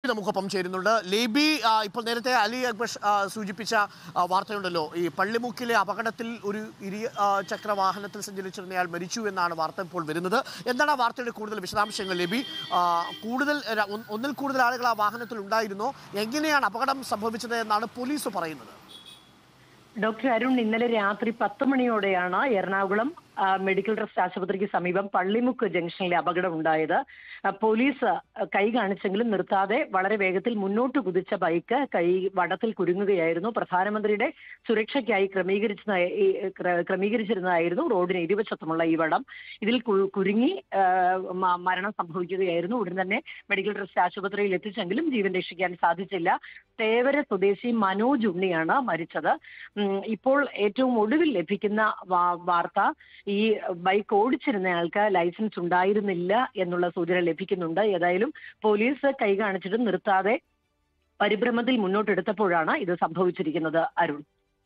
നമുക്കൊപ്പം ചേരുന്നുണ്ട് ലേബി ആ, ഇപ്പോൾ നേരത്തെ അലി അക്ബർ ആ, സൂചിപ്പിച്ച ആ, വാർത്തയുണ്ടല്ലോ ഈ പള്ളിമുക്കിലെ അപകടത്തിൽ ഒരു ഇരു ആ, ചക്ര വാഹനത്തിൽ സഞ്ചരിച്ചിരുന്നയാൾ മരിച്ചു എന്നാണ് വാർത്ത ഇപ്പോൾ വരുന്നത് എന്താണ് ആ വാർത്തയുടെ കൂടുതൽ വിശദാംശങ്ങൾ ലേബി ആ, കൂടുതൽ ര- ഒന്ന് ഒന്നിൽ കൂടുതൽ ആളുകൾ ആ വാഹനത്തിൽ ഉണ്ടായിരുന്നോ എങ്ങനെയാണ് അപകടം സംഭവിച്ചത് എന്നാണ് പോലീസ് പറയുന്നത് ഡോക്ടർ അരുൺ ഇന്നലെ രാത്രി പത്ത് മണിയോടെയാണ് എറണാകുളം ആ, മെഡിക്കൽ ട്രസ്റ്റ് ആശുപത്രിക്ക് സമീപം പള്ളിമുക്ക് ജംഗ്ഷനിലെ അപകടം ഉണ്ടായത് ആ, പോലീസ് ആ, കൈ കാണിച്ചെങ്കിലും നിർത്താതെ വളരെ വേഗത്തിൽ മുന്നോട്ട് കുതിച്ച ബൈക്ക് കൈ വടത്തിൽ കുരുങ്ങുകയായിരുന്നു പ്രധാനമന്ത്രിയുടെ സുരക്ഷയ്ക്കായി ക്രമീകരിച്ച ക്രമീകരിച്ചിരുന്നതായിരുന്നു റോഡിന് ഇരുവശത്തുമുള്ള ഈ വടം ഇതിൽ കു- കുരുങ്ങി ആ, മ- മരണം സംഭവിക്കുകയായിരുന്നു ഉടൻ തന്നെ മെഡിക്കൽ ട്രസ്റ്റ് ആശുപത്രിയിൽ എത്തിച്ചെങ്കിലും ജീവൻ രക്ഷിക്കാൻ സാധിച്ചില്ല തേവര സ്വദേശി മനോജ് ഉണ്ണിയാണ് മരിച്ചത് ഉം, ഇപ്പോൾ ഏറ്റവും ഒടുവിൽ ലഭിക്കുന്ന വാ- വാർത്ത ഈ ബൈക്ക് ഓടിച്ചിരുന്നയാൾക്ക് ലൈസൻസ് ഉണ്ടായിരുന്നില്ല എന്നുള്ള സൂചന ലഭിക്കുന്നുണ്ട് ഏതായാലും പോലീസ് കൈ കാണിച്ചിട്ട് നിർത്താതെ പരിഭ്രമത്തിൽ മുന്നോട്ടെടുത്തപ്പോഴാണ് ഇത് സംഭവിച്ചിരിക്കുന്നത് അരുൺ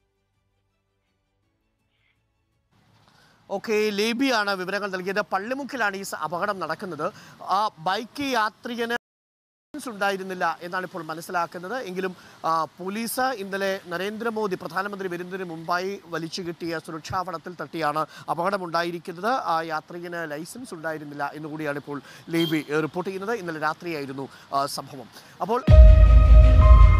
ഓക്കെ ലേബിയാണ് വിവരങ്ങൾ നൽകിയത് പള്ളിമുക്കിലാണ് ഈ സ- അപകടം നടക്കുന്നത് ആ ബൈക്ക് യാത്രികന് ലൈസൻസ് ഉണ്ടായിരുന്നില്ല എന്നാണ് ഇപ്പോൾ മനസ്സിലാക്കുന്നത് എങ്കിലും ആ, പോലീസ് ഇന്നലെ നരേന്ദ്രമോദി പ്രധാനമന്ത്രി വരുന്നതിന് മുമ്പായി വലിച്ചു കിട്ടിയ സുരക്ഷാവടത്തിൽ തട്ടിയാണ് അപകടമുണ്ടായിരിക്കുന്നത് ആ യാത്രികന് ലൈസൻസ് ഉണ്ടായിരുന്നില്ല എന്നുകൂടിയാണ് ഇപ്പോൾ ലേബി ഏ, റിപ്പോർട്ട് ചെയ്യുന്നത് ഇന്നലെ രാത്രിയായിരുന്നു ആ, സംഭവം അപ്പോൾ